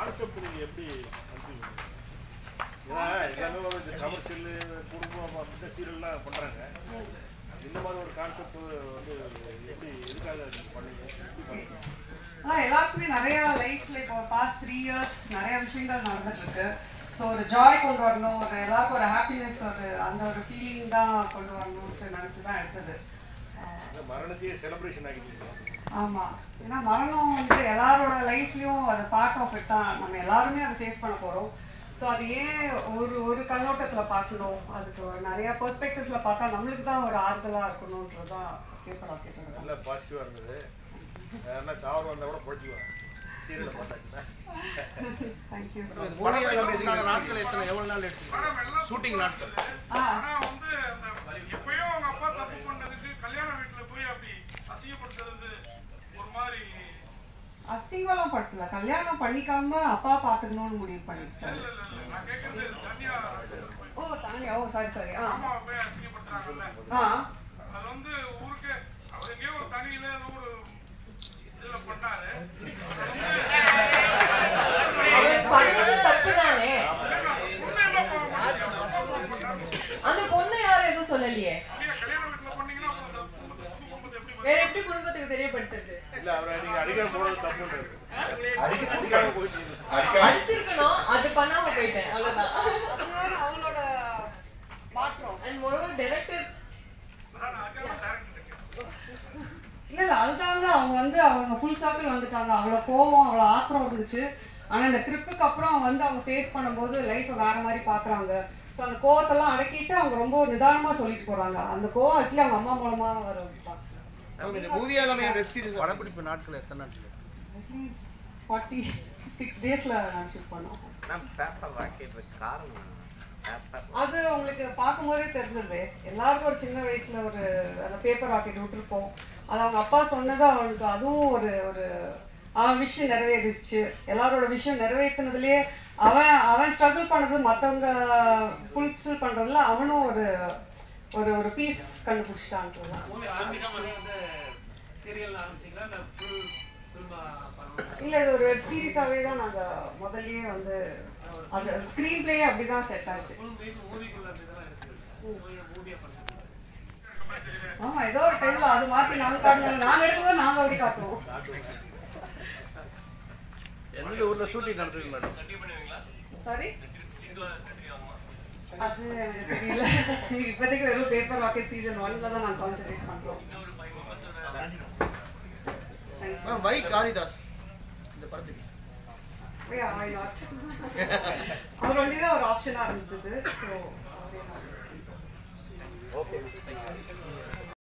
Concept நீங்க எப்படி conceive பண்ணீங்க ஏன்னா எல்லாமே ஒரு கமர்ஷியல் குடும்பம் அப்படின்ற சீரியல்லாம் பண்றாங்க இந்த மாதிரி ஒரு கான்செப்ட் வந்து எப்படி எதுக்காக நீங்க பண்ணீங்க எப்படி பண்ணீங்க ஆனால் எல்லாருக்குமே நிறைய லைஃப்ல இப்போ பாஸ்ட் த்ரீ இயர்ஸ் நிறைய விஷயங்கள் நடந்துட்டு இருக்கு ஸோ ஒரு ஜாய் கொண்டு வரணும் ஒரு எல்லாருக்கும் ஒரு ஹாப்பினஸ் ஒரு அந்த ஒரு ஃபீலிங் தான் கொண்டு வரணும்ட்டு நினச்சி தான் எடுத்தது ஆஹ் இந்த மரணத்தையே செலிப்ரேஷன் ஆகிட்டீங்க ஆமா ஏன்னா மரணம் வந்து எல்லாரோட லைஃப்லயும் அது பார்ட் ஆஃப் இட் தான் நம்ம எல்லாருமே அதை ஃபேஸ் பண்ண போறோம் ஸோ அது ஏன் ஒரு ஒரு கண்ணோட்டத்துல பார்க்கணும் அதுக்கு ஒரு நிறைய பெர்ஸ்பெக்டிவ்ஸ்ல பார்த்தா நம்மளுக்கு தான் ஒரு ஆறுதலா இருக்கணும்ன்றதுதான் பேப்பர் ஆக்கிட்டு நல்ல பாசிட்டிவா இருந்தது யாருன்னா சாவர் வந்தா கூட படிச்சுக்குவாங்க சீரியலை பார்த்தாச்சுன்னா தேங்க்யூ படம் நாட்கள் எத்தனை எவ்வளவு நாள் எடுத்து ஷூட்டிங் நாட்கள் ஆ ஆனா வந்து அந்த எப்பயோ அவங்க அப்பா தப்பு பண்ணதுக்கு கல்யாண வீட்டுல போய் அப்படி அசிங்கப்படுத்துறது ஒரு மாதிரி அசிங்கம்லாம் படுத்தல கல்யாணம் பண்ணிக்காம அப்பா பார்த்துக்கணும்னு முடிவு பண்ணிட்டேன் இல்ல இல்ல இல்ல நான் கேக்குறது தனியா ஓ தானியா ஓ சாரி சாரி ஆ அம்மாவை போய் அசிங்கப்படுத்துறாங்கல்ல ஆ அது வந்து ஊருக்கு அவர் எங்கேயோ ஒரு தனியில ஏதோ ஒரு இதுல பண்ணாரு அவன் பண்ணது தப்புதானே பொண்ணு என்ன பாவம் பண்ணிருக்காங்க? அப்பா பாவம் பண்ணாரு. அந்த பொண்ணு யாரும் எதுவும் சொல்லலையே அப்படியே கல்யாண வீட்டுல பண்ணீங்கன்னா அப்புறம் அந்த குடும்பத்தை- புது குடும்பத்தை எப்படி வேற எப்படி குடும்பத்துக்கு தெரியப்படுத்துறது இல்ல அவரை நீங்க அடிக்காம போனது தப்புன்றது அடிக்காம போயிட்டீங்க அடிச்சிருக்கணும் அது பண்ணாம போயிட்டேன் அவ்வளவுதான் அவங்களோட மாற்றம் அண்ட் மொரோவர் டைரக்டர் நான் அதுக்காக டைரக்டர் கேட்டேன் இல்ல இல்ல அதுக்காக அவங்க வந்து அவங்க ஃபுல் சர்க்கிள் வந்துட்டாங்க அவ்வளோ கோவம் அவ்வளோ ஆத்திரம் இருந்துச்சு ஆனா இந்த ட்ரிப்புக்கு அப்புறம் வந்து அவங்க ஃபேஸ் பண்ணும்போது லைஃப்பை வேற மாதிரி பாக்குறாங்க ஸோ அந்த கோவத்தெல்லாம் அடக்கிட்டு அவங்க ரொம்ப நிதானமா சொல்லிட்டு போறாங்க அந்த கோவம் ஆக்சுவலி அவங்க அம்மா மூலமா வர விட்டாங்க இந்த மூவி எல்லாமே வெப் சீரிஸ் படப்பிடிப்பு நாட்கள் எத்தனை நாட்கள் ஃபார்ட்டி சிக்ஸ் டேஸ்ல நான் ஷூட் பண்ணோம் நான் பேப்பர் ராக்கெட் காரணம் பேப்பர் அது உங்களுக்கு பார்க்கும்போதே தெரிஞ்சது எல்லாருக்கும் ஒரு சின்ன வயசுல ஒரு அந்த பேப்பர் ராக்கெட் விட்டுருப்போம் அது அவங்க அப்பா சொன்னது அவனுக்கு அதுவும் ஒரு ஒரு அவன் விஷயம் நிறைவேறிச்சு எல்லாரோட விஷயம் நிறைவேற்றினதுலயே அவன் அவன் ஸ்ட்ரகிள் பண்ணது மற்றவங்க ஃபுல்ஃபில் பண்றதுல அவனும் ஒரு ஒரு ஒரு பீஸ் கண்டுபிடிச்சிட்டான்றதுதான் மூவி ஆரம்பிக்காம வந்து சீரியல் ஆரம்பிச்சிங்களா இல்லை ஃபுல் ஃபில்மாக பண்ணணும் இல்ல இது ஒரு வெப் சீரிஸாவே தான் நாங்க முதல்லயே வந்து அது ஸ்க்ரீன் பிளே அப்படிதான் செட் ஆச்சு ஃபுல் மீன் மூவிக்குள்ள அந்த இதெல்லாம் இருக்குது மூவியாக பண்ணுறது ஆமா ஏதோ ஒரு டைம்ல அது மாத்தி நாங்க காட்டணும் நாங்க எடுக்கும்போது நாங்க அப்படி காட்டுவோம் எந்த ஊர்ல ஷூட்டிங் நடத்துவீங்க மேடம் சாரி அது எனக்கு தெரியல இப்போதைக்கு வெறும் பேப்பர் ராக்கெட் சீசன் ஒன்ல தான் நான் கான்சென்ட்ரேட் பண்றோம் தேங்க்யூ வை காளிதாஸ் இந்த படத்துக்கு Yeah, why not? அவர் ஒண்டி தான் ஒரு ஆப்ஷனா இருந்தது ஸோ ஓகே